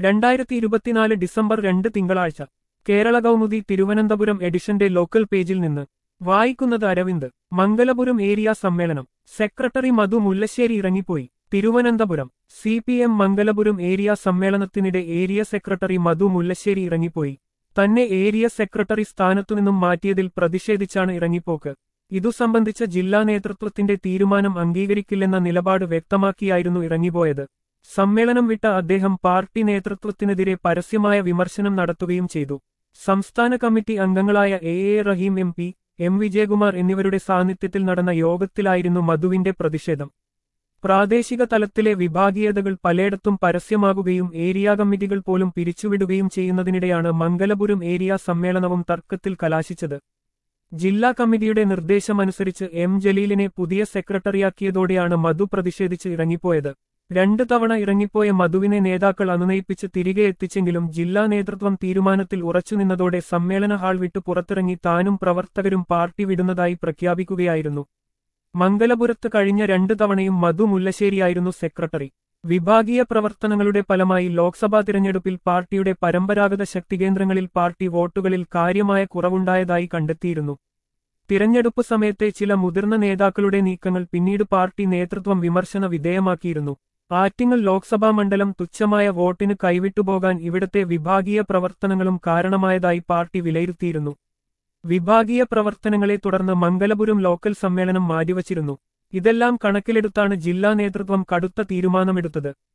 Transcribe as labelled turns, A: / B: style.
A: രണ്ടായിരത്തി ഇരുപത്തിനാല് ഡിസംബർ രണ്ട് തിങ്കളാഴ്ച കേരള കൗമുദി തിരുവനന്തപുരം എഡിഷന്റെ ലോക്കൽ പേജിൽ നിന്ന് വായിക്കുന്നത് അരവിന്ദ് മംഗലപുരം ഏരിയ സമ്മേളനം സെക്രട്ടറി മധു മുല്ലശ്ശേരി ഇറങ്ങിപ്പോയി Thiruvananthapuram C P M Mangalapuram area സമ്മേളനത്തിനിടെ ഏരിയ സെക്രട്ടറി മധു മുല്ലശ്ശേരി ഇറങ്ങിപ്പോയി തന്നെ ഏരിയ സെക്രട്ടറി സ്ഥാനത്തുനിന്നും മാറ്റിയതിൽ പ്രതിഷേധിച്ചാണ് ഇറങ്ങിപ്പോക്ക് ഇതു സംബന്ധിച്ച ജില്ലാ നേതൃത്വത്തിന്റെ തീരുമാനം അംഗീകരിക്കില്ലെന്ന നിലപാട് വ്യക്തമാക്കിയായിരുന്നു ഇറങ്ങിപ്പോയത് സമ്മേളനം വിട്ട അദ്ദേഹം പാർട്ടി നേതൃത്വത്തിനെതിരെ പരസ്യമായ വിമർശനം നടത്തുകയും ചെയ്തു സംസ്ഥാന കമ്മിറ്റി അംഗങ്ങളായ A A Rahim M P M Vijayakumar എന്നിവരുടെ സാന്നിധ്യത്തിൽ നടന്ന യോഗത്തിലായിരുന്നു മധുവിന്റെ പ്രതിഷേധം പ്രാദേശിക തലത്തിലെ വിഭാഗീയതകൾ പലയിടത്തും പരസ്യമാകുകയും ഏരിയ കമ്മിറ്റികൾ പോലും പിരിച്ചുവിടുകയും ചെയ്യുന്നതിനിടെയാണ് മംഗലപുരം ഏരിയ സമ്മേളനവും തർക്കത്തിൽ കലാശിച്ചത് ജില്ലാ കമ്മിറ്റിയുടെ നിർദ്ദേശമനുസരിച്ച് എം ജലീലിനെ പുതിയ സെക്രട്ടറിയാക്കിയതോടെയാണ് മധു പ്രതിഷേധിച്ച് ഇറങ്ങിപ്പോയത് രണ്ടു തവണ ഇറങ്ങിപ്പോയ മധുവിനെ നേതാക്കൾ അനുനയിപ്പിച്ച് തിരികെ എത്തിച്ചെങ്കിലും ജില്ലാ നേതൃത്വം തീരുമാനത്തിൽ ഉറച്ചുനിന്നതോടെ സമ്മേളന ഹാൾ വിട്ടു പുറത്തിറങ്ങി താനും പ്രവർത്തകരും പാർട്ടി വിടുന്നതായി പ്രഖ്യാപിക്കുകയായിരുന്നു മംഗലപുരത്ത് കഴിഞ്ഞ രണ്ടു തവണയും മധു മുല്ലശ്ശേരിയായിരുന്നു സെക്രട്ടറി വിഭാഗീയ പ്രവർത്തനങ്ങളുടെ ഫലമായി ലോക്സഭാ തിരഞ്ഞെടുപ്പിൽ പാർട്ടിയുടെ പരമ്പരാഗത ശക്തികേന്ദ്രങ്ങളിൽ പാർട്ടി വോട്ടുകളിൽ കാര്യമായ കുറവുണ്ടായതായി കണ്ടെത്തിയിരുന്നു തിരഞ്ഞെടുപ്പ് സമയത്തെ ചില മുതിർന്ന നേതാക്കളുടെ നീക്കങ്ങൾ പിന്നീട് പാർട്ടി നേതൃത്വം വിമർശന വിധേയമാക്കിയിരുന്നു ആറ്റിങ്ങൽ ലോക്സഭാ മണ്ഡലം തുച്ഛമായ വോട്ടിന് കൈവിട്ടുപോകാൻ ഇവിടത്തെ വിഭാഗീയ പ്രവർത്തനങ്ങളും കാരണമായതായി പാർട്ടി വിലയിരുത്തിയിരുന്നു വിഭാഗീയ പ്രവർത്തനങ്ങളെ തുടർന്ന് മംഗലപുരം ലോക്കൽ സമ്മേളനം മാറ്റിവച്ചിരുന്നു ഇതെല്ലാം കണക്കിലെടുത്താണ് ജില്ലാ നേതൃത്വം കടുത്ത തീരുമാനമെടുത്തത്